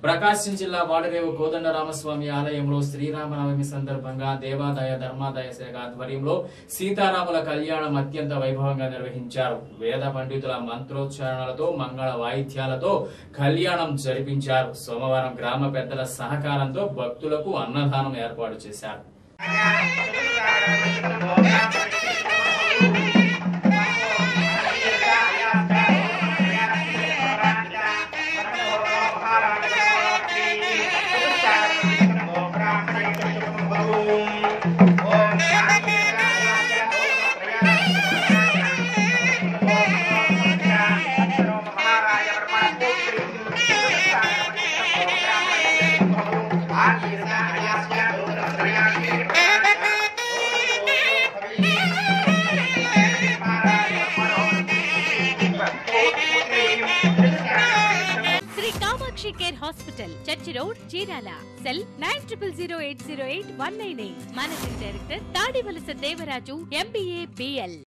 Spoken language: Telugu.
ప్రకాశం జిల్లా వాడరేవు కోదండరామస్వామి ఆలయంలో శ్రీరామనవమి సందర్భంగా దేవాదాయ ధర్మాదాయ శాఖ ఆధ్వర్యంలో సీతారాముల కళ్యాణం అత్యంత వైభవంగా నిర్వహించారు వేద పండితుల మంత్రోచ్చారణలతో మంగళ వాయిద్యాలతో కళ్యాణం జరిపించారు సోమవారం గ్రామ పెద్దల సహకారంతో భక్తులకు అన్నదానం ఏర్పాటు చేశారు Shri Kamakshi care hospital church road Chirala cell nine triple zero eight zero eight one nine eight managing director Tadivalasa Devaraju MBA BL